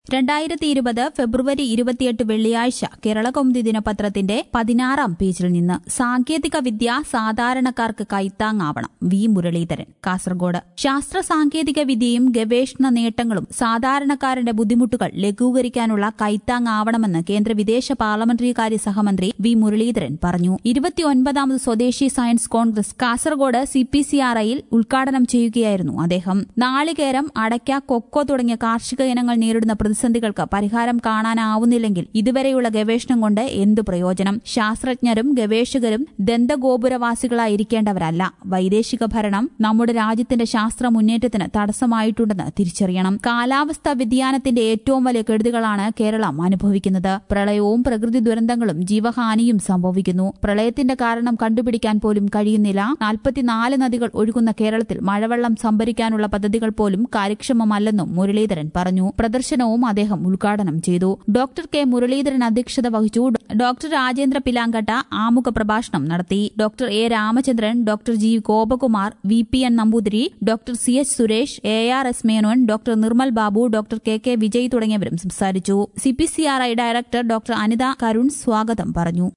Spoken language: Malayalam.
രണ്ടായിരത്തി ഇരുപത് ഫെബ്രുവരി ഇരുപത്തിയെട്ട് വെള്ളിയാഴ്ച കേരളകൗമുദി ദിനപത്രത്തിന്റെ പതിനാറാം പേജിൽ നിന്ന് സാങ്കേതിക വിദ്യ സാധാരണക്കാർക്ക് കൈത്താങ്ങാവണം വി മുരളീധരൻ കാസർഗോഡ് ശാസ്ത്ര സാങ്കേതിക വിദ്യയും ഗവേഷണ നേട്ടങ്ങളും സാധാരണക്കാരന്റെ ബുദ്ധിമുട്ടുകൾ ലഘൂകരിക്കാനുള്ള കൈത്താങ്ങാവണമെന്ന് കേന്ദ്ര വിദേശ പാർലമെന്ററികാര്യ സഹമന്ത്രി വി മുരളീധരൻ പറഞ്ഞു ഇരുപത്തിയൊൻപതാമത് Swadeshi science congress Kasaragod C P C R ഐയിൽ ഉദ്ഘാടനം ചെയ്യുകയായിരുന്നു അദ്ദേഹം നാളികേരം അടയ്ക്ക കൊക്കോ തുടങ്ങിയ കാർഷിക ഇനങ്ങൾ നേരിടുന്ന പ്രതിസന്ധികൾക്ക് പരിഹാരം കാണാനാവുന്നില്ലെങ്കിൽ ഇതുവരെയുള്ള ഗവേഷണം കൊണ്ട് എന്തു പ്രയോജനം ശാസ്ത്രജ്ഞരും ഗവേഷകരും ദന്തഗോപുരവാസികളായിരിക്കേണ്ടവരല്ല വൈദേശിക ഭരണം നമ്മുടെ രാജ്യത്തിന്റെ ശാസ്ത്ര മുന്നേറ്റത്തിന് തടസ്സമായിട്ടുണ്ടെന്ന് തിരിച്ചറിയണം കാലാവസ്ഥാ വ്യതിയാനത്തിന്റെ ഏറ്റവും വലിയ കെടുതികളാണ് കേരളം അനുഭവിക്കുന്നത് പ്രളയവും പ്രകൃതി ദുരന്തങ്ങളും ജീവഹാനിയും സംഭവിക്കുന്നു പ്രളയത്തിന്റെ കാരണം കണ്ടുപിടിക്കാൻ പോലും കഴിയുന്നില്ല നാൽപ്പത്തിനാല് നദികൾ ഒഴുകുന്ന കേരളത്തിൽ മഴവെള്ളം സംഭരിക്കാനുള്ള പദ്ധതികൾ പോലും കാര്യക്ഷമമല്ലെന്നും മുരളീധരൻ പറഞ്ഞു പ്രദർശനവും അദ്ദേഹം ഉദ്ഘാടനം ചെയ്തു ഡോക്ടർ കെ മുരളീധരൻ അധ്യക്ഷത വഹിച്ചു ഡോക്ടർ രാജേന്ദ്ര പിലാങ്കട്ട ആമുഖ പ്രഭാഷണം നടത്തി doctor A Ramachandran doctor G Gopakumar V P N Namboothiri doctor C H Suresh A R S Menon doctor Nirmal Babu doctor K K Vijay തുടങ്ങിയവരും സംസാരിച്ചു C P C R I director doctor Anitha Karun സ്വാഗതം പറഞ്ഞു